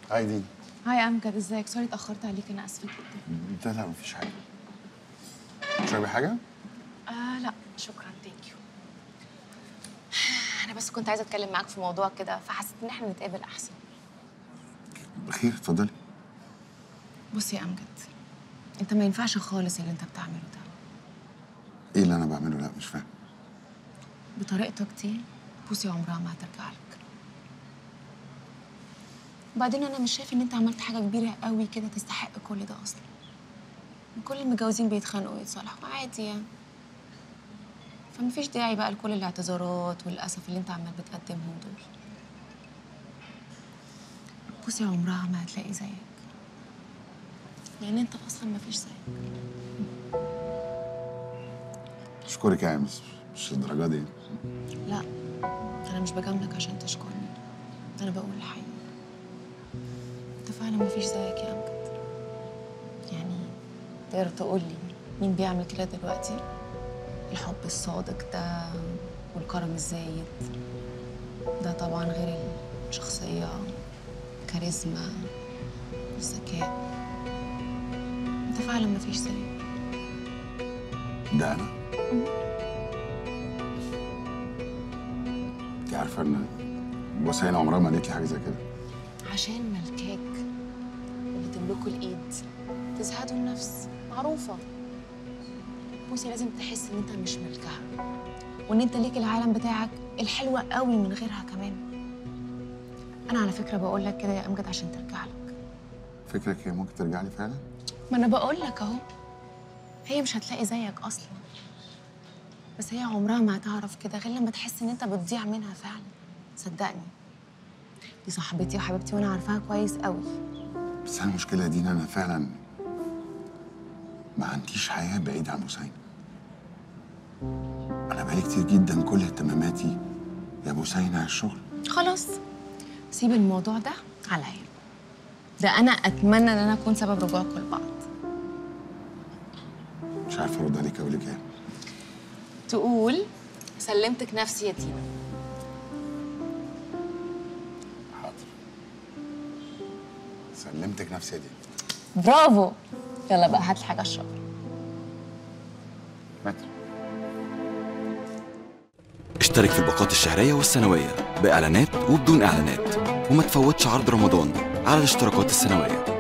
هاي دي هاي امجد ازيك سوري اتاخرت عليك انا اسفه جدا لا لا مفيش حاجه تشربي حاجه آه لا شكرا ثانك يو انا بس كنت عايزه اتكلم معاك في موضوع كده فحسيت ان احنا نتقابل احسن بخير اتفضلي بص يا امجد انت ما ينفعش خالص اللي انت بتعمله ده ايه اللي انا بعمله لا مش فاهم بطريقتك دي بوسي عمرها ما هترجع لك وبعدين انا مش شايف ان انت عملت حاجه كبيره قوي كده تستحق كل ده اصلا كل المتجوزين بيتخانقوا ويتصالحوا عادي يعني فمفيش داعي بقى لكل الاعتذارات والاسف اللي انت عمال بتقدمهم دول بوسي عمرها ما هتلاقي زيك لان انت اصلا مفيش زيك اشكرك يعني بس مش الدرجه دي لا انا مش بجاملك عشان تشكرني انا بقول الحقيقه انت فعلا مفيش زيك يا امجد يعني تقدر تقول لي مين بيعمل كده دلوقتي الحب الصادق ده والكرم الزايد ده طبعا غير الشخصيه كاريزما الذكاء انت فعلا مفيش زيك ده انا انت عارفه ان بوسينة عمرها ما قالت لي حاجه زي كده عشان ملكاك بتملكوا الايد تزهدوا النفس معروفه بوسي لازم تحس ان انت مش ملكها وان انت ليك العالم بتاعك الحلوة قوي من غيرها كمان انا على فكره بقول لك كده يا امجد عشان ترجع لك فكرك هي ممكن ترجع لي فعلا ما انا بقول لك اهو هي مش هتلاقي زيك اصلا بس هي عمرها ما هتعرف كده غير لما تحس ان انت بتضيع منها فعلا صدقني دي صاحبتي وحبيبتي وانا عارفاها كويس قوي بس انا المشكله دي ان انا فعلا ما عنديش حياه بعيد عن بوسينة انا بقالي كتير جدا كل اهتماماتي يا بوسينة الشغل خلاص سيب الموضوع ده عليا ده انا اتمنى ان انا اكون سبب رجوعكم لبعض مش عارف ارد عليك اقول لك ايه تقول سلمتك نفسي يا تينا حاضر سلمتك نفسي يا دي برافو يلا بقى هات لي حاجه اشرب متر اشترك في الباقات الشهرية والسنوية بإعلانات وبدون إعلانات وما تفوتش عرض رمضان على الاشتراكات السنوية